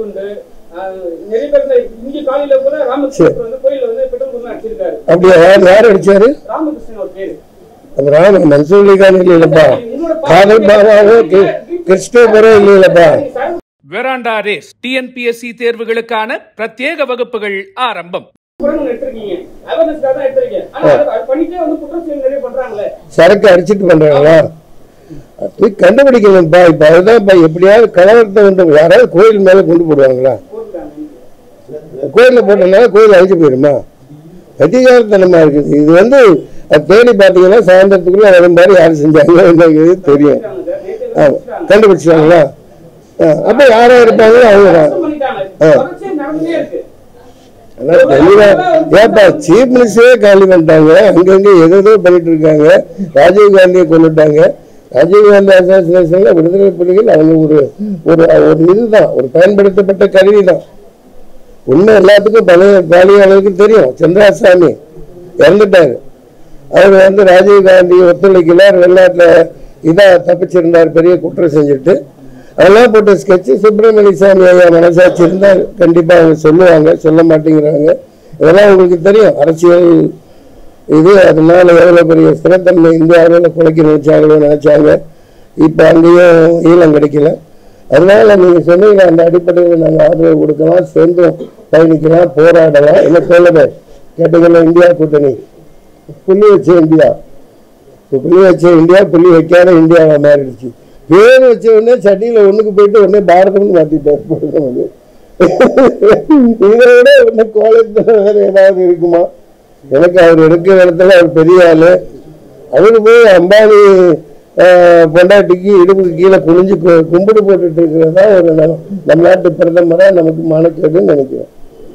குண்டு ஆஹ், நிறைய பேர்ல இங்க காலையில கூட ராமகிருஷ்ணன் வந்து கோயில்ல வந்து பெட்ரோல் குண்டு அடிச்சிருக்காரு அப்படியா யார் யார் அடிச்சாரு ராமகிருஷ்ணன் ஒரு பேரு அந்த ராம மன்சூர் அலிகான் இல்லைல்லப்பா காதல் பாபாவோ கி- கிறிஸ்டோபரோ இல்லைல்லப்பா வெராண்டா ரேஸ் டிஎன்பிஎஸ்சி தேர்வுகளுக்கான பிரத்யேக வகுப்புகள் ஆரம்பம் குரல் எடுத்திருக்கீங்க அவேர்னஸ்க்காக தான் எடுத்திருக்கீங்க ஆனா அது- அது பண்ணிட்டே வந்து குற்றம் செயல் நிறைய பண்றாங்களே சரக்கு அடிச்சிட்டு பண்றாங்களா போய் கண்டுபிடிக்கணும்ப்பா இப்ப அதுதான்ப்பா எப்படியாவது கலவரத்தை வந்து யாராவது கோயில் மேல கொண்டு போடுவாங்களா கோயில்ல போட்டனால கோயில் அழிஞ்சு போயிருமா அதிகாரத்தனமா இருக்குது இது வந்து அது தேடி பார்த்தீங்கன்னா சாயந்தரத்துக்குள்ள வர மாதிரி யார் செஞ்சாங்க என்னங்கிறது தெரியும் ஆமா. கண்டுபிடிச்சாங்களா ஆ, அப்ப யாரா இருப்பாங்களோ அவங்க தான் பண்ணிட்டாங்க ஆ. தொடர்ச்சியா நடந்துட்டே இருக்கு அதான் தெளிவா ஏப்பா சீஃப் மினிஸ்டரே காலி பண்ணிட்டாங்க அங்கங்க எதோ பண்ணிட்டு இருக்காங்க ராஜீவ் காந்தியை கொண்டுட்டாங்க ராஜீவ் காந்தி அசோசியேஷன்ல விடுதலை புலிகள் அவங்க ஒரு ஒரு ஒரு இதுதான் ஒரு பயன்படுத்தப்பட்ட கருவி தான் உண்மை எல்லாத்துக்கும் பழைய பாலியாளருக்கு தெரியும் சந்திராசாமி இறந்துட்டாரு அவர் வந்து ராஜீவ் காந்தி ஒத்துழைக்கல வெளிநாட்டுல இதா தப்பிச்சிருந்தார் பெரிய குற்றம் செஞ்சுட்டு அதெல்லாம் போட்ட ஸ்கெட்சு சுப்பிரமணிய சாமி ஐயா மனசாட்சி இருந்தால் கண்டிப்பா அவங்க சொல்லுவாங்க சொல்ல மாட்டேங்கிறாங்க இதெல்லாம் உங்களுக்கு தெரியும் அரசியல் இது அதனால எவ்வளவு பெரிய ஸ்திரத்தன்மை இந்தியாவில் குலைக்க நினைச்சாங்களோ நினைச்சாங்க இப்ப அங்கேயும் ஈழம் கிடைக்கல அதனால நீங்க சொன்னீங்க அந்த அடிப்படையில் நாங்க ஆதரவு கொடுக்கலாம் சேர்ந்து பயணிக்கலாம் போராடலாம் என்ன சொல்லுது கேட்டீங்களா இந்தியா கூட்டணி புள்ளி வச்ச இந்தியா இப்ப புள்ளி வச்ச இந்தியா புள்ளி வைக்காத இந்தியாவா மாறிடுச்சு பேர் வச்ச உடனே சட்டியில ஒண்ணுக்கு போயிட்டு உடனே பாரதம்னு மாத்திட்டாரு போடுறது. இதை விட ஒண்ணு கோலத்துல வேற ஏதாவது இருக்குமா எனக்கு அவர் இருக்கிற இடத்துல அவர் பெரிய ஆளு அவரு போய் அம்பானி ஆஹ், பொண்டாட்டிக்கு இடுப்புக்கு கீழே குனிஞ்சு கு- கும்பிடு போட்டுட்டு இருக்கிறதா ஒரு நம்ம நம்ம நாட்டு பிரதமரா நமக்கு மானக்கேடுன்னு நினைக்கிறேன்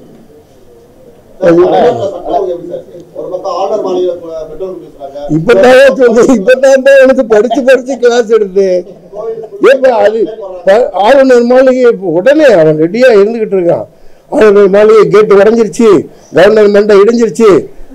தமிழ்நாட்டுல சட்டம் எப்படி சார் இருக்கு? ஒரு பக்கம் ஆளுநர் மாளிகையில ப- பெட்ரோல் பேசுறாங்க இப்பதான் சொல்லு இப்பதான் தான் எனக்கு படிச்சு படிச்சு கிளாஸ் எடுத்து ஏப்பா அது ப- ஆளுநர் மாளிகை இப்ப உடனே அவன் ரெடியா இருந்துகிட்டு இருக்கான் ஆளுநர் மாளிகை கேட்டு உடஞ்சிருச்சு கவர்னர் மண்டை இடிஞ்சிருச்சு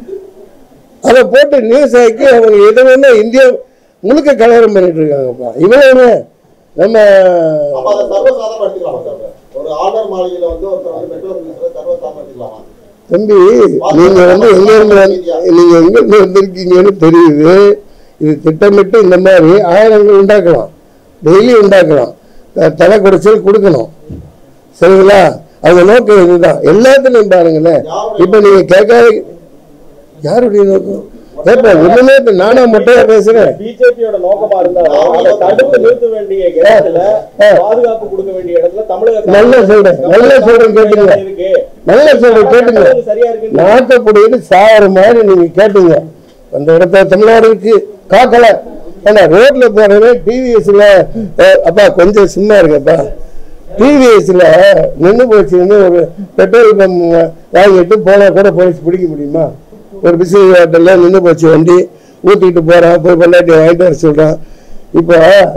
அதை போட்டு நியூஸ் ஆக்கி அவங்க எது வேணா இந்தியா முழுக்க கலவரம் பண்ணிட்டு இருக்காங்கப்பா இவ்வளவு நம்ம அப்ப அதை சர்வசாதாரணமா எடுத்துக்கலாமா சார் ஒரு ஆளுநர் மாளிகையில வந்து ஒருத்தர் வந்து பெட்ரோல் பேசுறது சர்வசாதாரணமா எடுத்துக்கலாமா தம்பி நீங்க வந்து எங்க இருந்து வந்து- நீங்க எங்க இருந்து வந்திருக்கீங்கன்னு தெரியுது இது திட்டமிட்டு இந்த மாதிரி ஆயிரங்கள் உண்டாக்கலாம் டெய்லி உண்டாக்கலாம் த- தலை குறைச்சல் கொடுக்கணும் சரிங்களா அவங்க நோக்கம் இதுதான் எல்லாத்துலயும் பாருங்களேன் இப்ப நீங்க கேட்காத யாருடைய நோக்கம் ஏப்பா ஒண்ணுமே இப்ப நானா மொட்டையா பேசுறேன் பிஜேபியோட நோக்கமா இருந்தாலும் அதை தடுத்து நிறுத்த வேண்டிய இடத்துல பாதுகாப்பு கொடுக்க வேண்டிய இடத்துல தமிழக நல்லா சொல்றேன் நல்லா சொல்றேன் கேட்டுங்க இருக்கு நல்லா சொல்றேன் கேட்டுங்க சரியா இருக்கு நாட்டக்கூடியது சாகிற மாதிரி நீங்க கேட்டீங்க அந்த இடத்துல தமிழ்நாடு இருக்கு காக்கல ஏன்னா ரோட்ல போறவே டிவிஎஸ்ல அப்பா கொஞ்சம் சும்மா இருக்கப்பா டிவிஎஸ்ல நின்று போச்சுன்னு ஒரு பெட்ரோல் பம்ப் வாங்கிட்டு போனா கூட போலீஸ் பிடிக்க முடியுமா ஒரு பிசினஸ் ஹோட்டல்ல நின்று போச்சு வண்டி ஊத்திட்டு போறான் போய் பொண்டாட்டி வாங்கிட்டு வர சொல்றான் இப்போ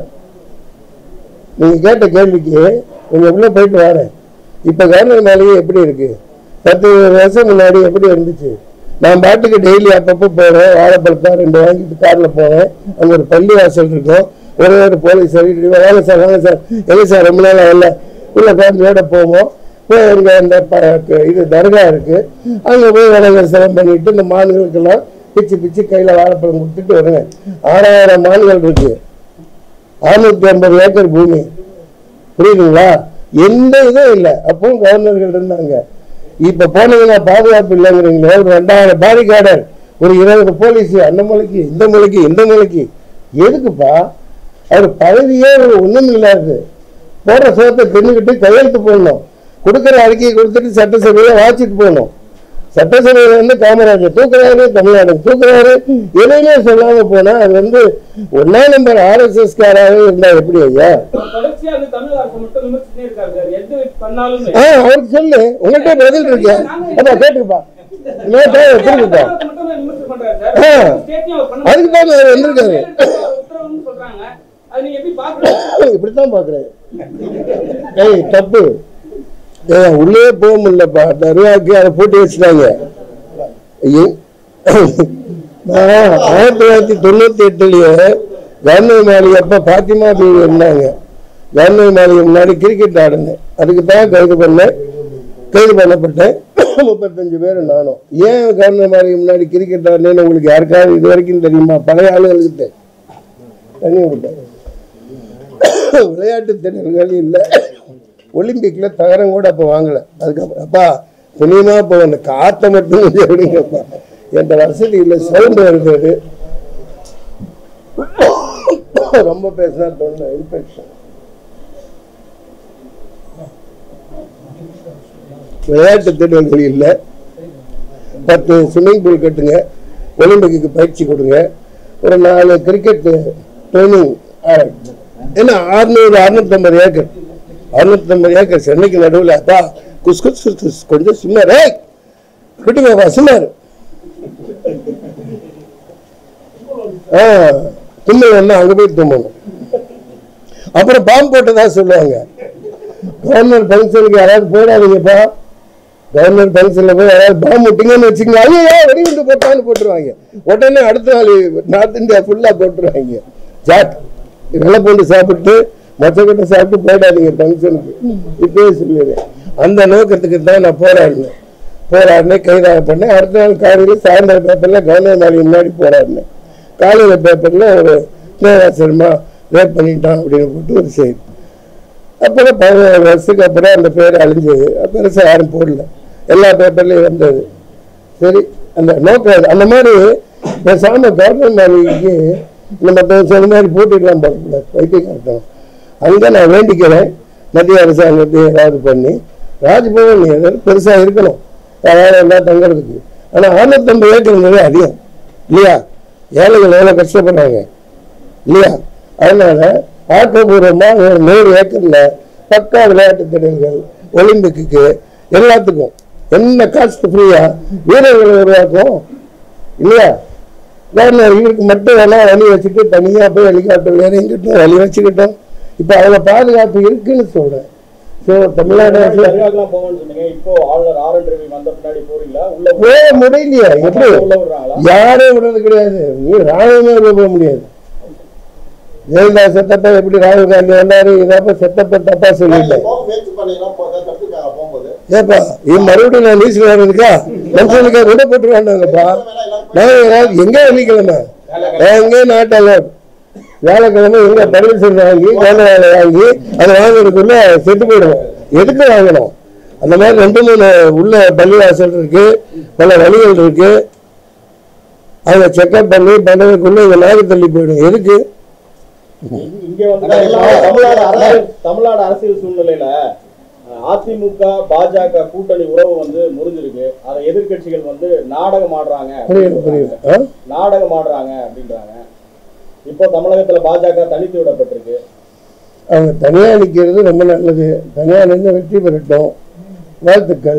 நீங்க கேட்ட கேள்விக்கு நீங்க உள்ள போயிட்டு வரேன் இப்ப கவர்னர் மாளிகை எப்படி இருக்கு பத்து வருஷம் முன்னாடி எப்படி இருந்துச்சு நான் பாட்டுக்கு டெய்லி அப்பப்போ போறேன் வாழைப்பழத்தா ரெண்டு வாங்கிட்டு கார்ல போறேன் அங்க ஒரு பள்ளி வாசல் இருக்கும் ஒரே ஒரு போலீஸ் சொல்லிட்டு வாங்க சார் வாங்க சார் எங்க சார் ரொம்ப நாள் வரல உள்ள ஃபேமிலியோட போவோம் போய் அங்க அந்த ப- இது தர்கா இருக்கு அங்க போய் வணக்கம் சிரம் பண்ணிட்டு இந்த மான்களுக்கெல்லாம் பிச்சு பிச்சு கையில வாழைப்பழம் கொடுத்துட்டு வருவேன் ஆறாயிரம் மான்கள் இருக்கு அறுநூத்தி ஐம்பது ஏக்கர் பூமி புரியுதுங்களா எந்த இதுவும் இல்லை அப்பவும் கவர்னர்கள் இருந்தாங்க இப்ப போனீங்கன்னா பாதுகாப்பு இல்லைங்கிறீங்களே ஒரு ரெண்டாயிரம் பாரிகார்டர் ஒரு இருபது போலீஸ் அந்த மொழிக்கு இந்த மொழிக்கு இந்த மொழிக்கு எதுக்குப்பா அவர் பதவியே ஒரு ஒண்ணும் இல்லாது போடுற சோத்தை தின்னுக்கிட்டு கையெழுத்து போடணும் கொடுக்குற அறிக்கையை கொடுத்துட்டு சட்டசபையில வாச்சிட்டு போகணும் சட்டசபையில வந்து காமராஜர் தூக்குறாரு தமிழ்நாடு தூக்குறாரு எதையுமே சொல்லாம போனா அது வந்து ஒன்னா நம்பர் ஆர்எஸ்எஸ் காராக இருந்தா எப்படி ஐயா தொடர்ச்சியா வந்து தமிழக அரசு மட்டும் விமர்சிச்சுட்டே இருக்காரு சார் எது பண்ணாலுமே ஆ அவருக்கு சொல்லு உங்கள்கிட்ட பதில் இருக்கு அப்பா கேட்டுப்பா இன்னொரு time திரும்பிப்பா தமிழகத்தை மட்டும் தான் விமர்சனம் பண்றாரு சார் ஆ. ஸ்டேட்லயும் அவர் பண்ண அதுக்கு தான் அவர் வந்திருக்காரு உத்தரவுன்னு சொல்றாங்க அது நீங்க எப்படி பாக்குறீங்க இப்படித்தான் பாக்குறேன் ஏய் தப்பு ஏய் உள்ளே போக முடியலப்பா தருவாக்கு அதை போட்டு வச்சுட்டாங்க ஐயோ. நான் ஆயிரத்தி தொள்ளாயிரத்தி தொண்ணூத்தி எட்டுலயே கவர்னர் மாளிகை அப்ப பாத்திமா பீவி இருந்தாங்க கவர்னர் மாளிகை முன்னாடி கிரிக்கெட் ஆடினேன் அதுக்கு தான் கைது பண்ணேன் கைது பண்ணப்பட்டேன் முப்பத்தஞ்சு பேர் நானும் ஏன் கவர்னர் மாளிகை முன்னாடி கிரிக்கெட் ஆடினேன்னு உங்களுக்கு யாருக்காவது இது வரைக்கும் தெரியுமா பழைய ஆளுகளுக்கு தெரியும். தண்ணி விட்டேன் விளையாட்டு திறன்கள் இல்லை ஒலிம்பிக்ல தகரம் கூட அப்போ வாங்கல அதுக்கப்புறம் அப்பா துணியமா போ அந்த காற்றை மட்டும் கொஞ்சம் விடுங்கப்பா என்ற வசதி இல்லை சவுண்ட் வருது ரொம்ப பேசினா தொண்டை இன்ஃபெக்ஷன் விளையாட்டு திட்டங்கள் இல்லை பத்து ஸ்விம்மிங் பூல் கட்டுங்க ஒலிம்பிக்கு பயிற்சி கொடுங்க ஒரு நாலு கிரிக்கெட் ட்ரைனிங் என்ன அறுநூறு அறுநூத்தம்பது ஏக்கர் அறுநூத்தம்பது ஏக்கர் சென்னைக்கு நடுவில் அப்பா குஸ் குஸ் குஸ் குஸ் கொஞ்சம் சும்மா ரே விட்டுங்கப்பா சும்மா இரு. ஆ தும்மல் வேணா அங்கே போய் தும்மணும் அப்புறம் பாம்பு போட்டதா சொல்லுவாங்க கவர்னர் ஃபங்க்ஷனுக்கு யாராவது போயிடாதீங்கப்பா கவர்னர் ஃபங்க்ஷனில் போய் யாராவது பாம்பு விட்டீங்கன்னு வச்சுக்கோங்க ஐயோ வெடிகுண்டு போட்டான்னு போட்டுருவாங்க உடனே அடுத்த நாள் நார்த் இந்தியா ஃபுல்லாக போட்டுருவாங்க ஜாக் வெள்ளை பூண்டு சாப்பிட்டு மொச்சக்கொட்டை சாப்பிட்டு போயிடாதீங்க ஃபங்க்ஷனுக்கு இப்பயே சொல்லிடுறேன் அந்த நோக்கத்துக்கு தான் நான் போராடினேன் போராடினேன் கைதாக பண்ணேன் அடுத்த நாள் காலையில் சாயந்தரம் பேப்பரில் கவர்னர் மாளிகை முன்னாடி போராடினேன் காலையில் பேப்பரில் ஒரு ஸ்னேகாசரமா ரேப் பண்ணிட்டான் அப்படின்னு போட்டு ஒரு செய்தி அப்புறம் பதினேழு வருஷத்துக்கு அப்புறம் அந்த பேர் அழிஞ்சது பெருசாக யாரும் போடல எல்லா பேப்பர்லையும் வந்தது சரி அந்த நோக்கம் அது. அந்த மாதிரி பேசாம கவர்மெண்ட் மாளிகைக்கு நம்ம இப்ப சொன்ன மாதிரி போட்டுக்கலாம் பார்க்கக்கூடாது வைத்தியகார்த்தம் அங்கே நான் வேண்டிக்கிறேன் மத்திய அரசாங்கத்தை ஏதாவது பண்ணி ராஜ்பவன் ஏதாவது பெருசாக இருக்கணும் யாராவது எல்லாம் தங்குறதுக்கு ஆனால் அறுநூத்தம்பது ஏக்கர்ங்கிறது அதிகம் இல்லையா ஏழைகள் எவ்வளோ கஷ்டப்படுறாங்க இல்லையா அதனால ஆக்கப்பூர்வமா ஒரு நூறு ஏக்கர்ல பக்கா விளையாட்டு திடல்கள் ஒலிம்பிக்கு எல்லாத்துக்கும் என்ன காஸ்ட் ஃப்ரீயா வீரர்களை உருவாக்கும் இல்லையா கவர்னர் இவருக்கு மட்டும் வேணா வழி வச்சுட்டு தனியா போய் ஹெலிகாப்டர் வேற எங்கிட்டும் வழி வச்சுக்கிட்டோம் இப்ப அதுல பாதுகாப்பு இருக்குன்னு சொல்றேன் ஸோ தமிழ்நாடு அரசு தர்காக்கெல்லாம் போவோம்னு சொன்னீங்க இப்போ ஆளுநர் ஆர் என் ரவி வந்த பின்னாடி போறீங்களா உள்ள போக முடியலையா எப்படி உள்ள விடுறாங்களா யாரும் விடுறது கிடையாது நீ ராணுவமே உள்ள போக முடியாது ஜெயலலிதா செத்தப்ப எப்படி ராகுல் காந்தி வந்தாரு இதப்ப செத்தப்ப தப்பா சொல்லிட்டேன் போக முயற்சி பண்ணீங்கன்னா போ- தடுத்துருக்காங்க போகும்போது ஏப்பா இது மறுபடியும் நான் நியூஸ்ல வர்றதுக்கா மனுஷனுக்கு விட போட்டு வேண்டாங்கப்பா நான் ஏதாவது எங்க வெள்ளிக்கிழமை நான் எங்கே நாட்டால வியாழக்கிழமை எங்க பர்மிஷன் வாங்கி வேலை வேலை வாங்கி அதை வாங்குறதுக்குள்ள செத்து போயிடுவோம் எதுக்கு வாங்கணும் அந்த மாதிரி ரெண்டு மூணு உள்ள பள்ளிவாசல் இருக்கு பல வழிகள் இருக்கு அதை செக்அப் பண்ணி பண்ணுறதுக்குள்ள இங்க நாகு தள்ளி போயிடும் எதுக்கு இங்க வந்து தமிழ்நாடு அரசியல் தமிழ்நாடு அரசியல் சூழ்நிலையில அஹ், அதிமுக பாஜக கூட்டணி உறவு வந்து முறிஞ்சிருக்கு அதை எதிர்க்கட்சிகள் வந்து நாடகம் ஆடுறாங்க புரியுது புரியுது ஆ நாடகம் ஆடுறாங்க அப்படின்றாங்க இப்போ தமிழகத்துல பாஜக தனித்து விடப்பட்டிருக்கு அவங்க தனியாக நிற்கிறது ரொம்ப நல்லது தனியாக நின்று வெற்றி பெறட்டும் வாழ்த்துக்கள்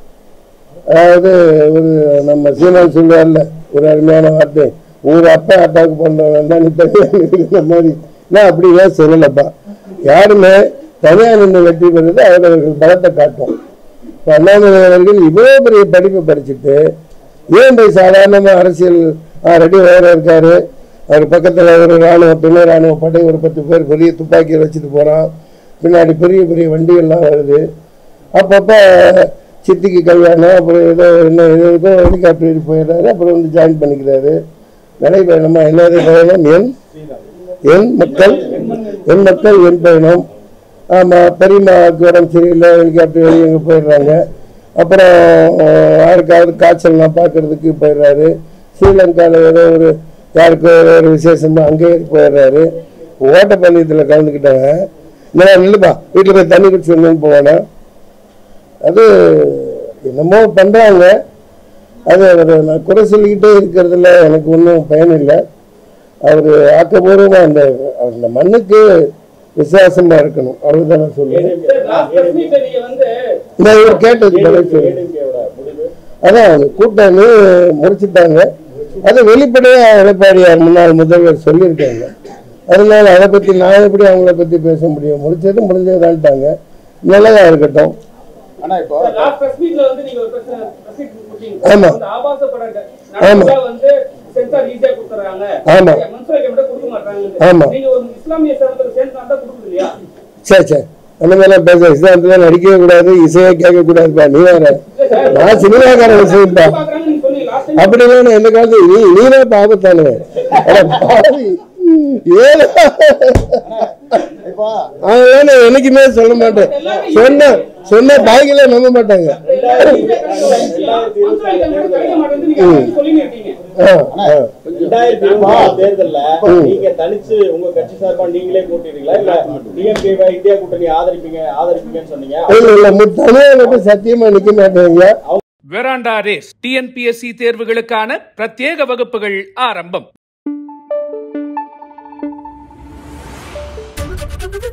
அதாவது ஒரு நம்ம சீமான் சொல்லுவார்ல ஒரு அருமையான வார்த்தை ஊர் அப்பா அட்டாக் பண்ணுறவன் தான் நீ தனியாக நிற்கிற மாதிரி நான் அப்படிலாம் சொல்லலப்பா யாருமே தனியாக நின்று வெற்றி பெறுறது அவரவர்கள் பலத்தை காட்டும் இப்போ அண்ணாமலை அவர்கள் இவ்வளோ பெரிய படிப்பை படிச்சுட்டு ஏன் போய் சாதாரணமாக அரசியல் ரெடி வேற இருக்காரு அவர் பக்கத்தில் ஒரு ராணுவ துணை ராணுவ படை ஒரு பத்து பேர் பெரிய துப்பாக்கியை வச்சுட்டு போகிறான் பின்னாடி பெரிய பெரிய வண்டிகள்லாம் வருது அப்பப்போ சித்திக்கு கல்யாணம் அப்புறம் ஏதோ என்ன ஏதோ ஏதோ ஹெலிகாப்டர் ஏறி போயிடுறாரு அப்புறம் வந்து ஜாயின் பண்ணிக்கிறாரு நடைபயணமா என்னது பயணம் என் என் மக்கள் என் மக்கள் என் பயணம் ஆமாம் பெரியம்மாவுக்கு உடம்பு சரியில்லை ஹெலிகாப்டர் ஏறி அங்கே போயிடுறாங்க அப்புறம் அஹ், யாருக்காவது காய்ச்சல்லாம் பார்க்கறதுக்கு போயிடுறாரு ஸ்ரீலங்காவில் ஏதோ ஒரு யாருக்கோ ஏதோ ஒரு விசேஷமா அங்கே ஏறி போயிடுறாரு ஓட்டப்பந்தயத்தில் கலந்துக்கிட்டாங்க இல்லை இல்லைப்பா வீட்டில் போய் தண்ணி குடிச்சு வரணும்னு போவானா அது என்னமோ பண்ணுறாங்க அது அவரை நான் குறை சொல்லிக்கிட்டே இருக்கிறதுல எனக்கு ஒன்றும் பயன் இல்லை அவர் ஆக்கப்பூர்வமாக அந்த அந்த மண்ணுக்கு விசுவாசமாக இருக்கணும் அவ்வளோதான் நான் சொல்லுவேன் லாஸ்ட் பிரஸ் மீட்ல நீங்க வந்து இந்த இவர் கேட்டது பதில் சொல்லுங்க ஏடிஎம்கேவோட முடிவு அதான் கூட்டணி முடிச்சுட்டாங்க அது வெளிப்படையா எடப்பாடியார் முன்னாள் முதல்வர் சொல்லியிருக்காங்க அதனால அதை பத்தி நான் எப்படி அவங்கள பத்தி பேச முடியும் முடிச்சது முடிஞ்சதுதான்ட்டாங்க நல்லதா இருக்கட்டும் ஆனா இப்போ லாஸ்ட் பிரஸ் மீட்ல வந்து நீங்க ஒரு பிரச்சனை பிரஸ் மீட் கொடுத்தீங்க ஆமா. அந்த ஆபாச படங்கள் ஆமா. நடந்தா வந்து சென்சார் ஈஸியா கொடுத்துறாங்க ஆமா. மனுஷனுக்கு மட்டும் கொடுக்க ஆமா. மாட்டாங்க நீங்க ஒரு இஸ்லாமிய சேவத்துல சேர்ந்து தான் கொடுக்குது இல்லையா சரி சரி அந்த மாதிரிலாம் பேச சித்தாந்தத்தில் நடிக்கவே கூடாது இசையை கேட்கக்கூடாதுப்பா நீ வேற நான் சினிமாக்கார விஷயம்ப்பா பாக்குறாங்க நீங்க சொன்னீங்க லாஸ்ட் டைம் அப்படிலாம் நான் எந்த காலத்துல நீ நீனா பாவத்தானே அட பாவி ஏன் இப்போ அதெல்லாம் நான் என்னைக்குமே சொல்ல மாட்டேன் சொன்ன சொன்ன பாய்களே நம்ப மாட்டாங்க ஆ, ஆ. ரெண்டாயிரத்தி இருபத்தி நாலு தேர்தல்ல நீங்க தனிச்சு உங்க கட்சி சார்பா நீங்களே போட்டிடுறீங்களா இல்ல டிஎம்கே இந்தியா கூட்டணி ஆதரிப்பீங்க ஆதரிப்பீங்கன்னு சொன்னீங்க இல்ல இல்ல மு- தனியா மட்டும் சத்தியமா நிக்க மாட்டேங்க வெராண்டா ரேஸ் டிஎன்பிஎஸ்சி தேர்வுகளுக்கான பிரத்யேக வகுப்புகள் ஆரம்பம்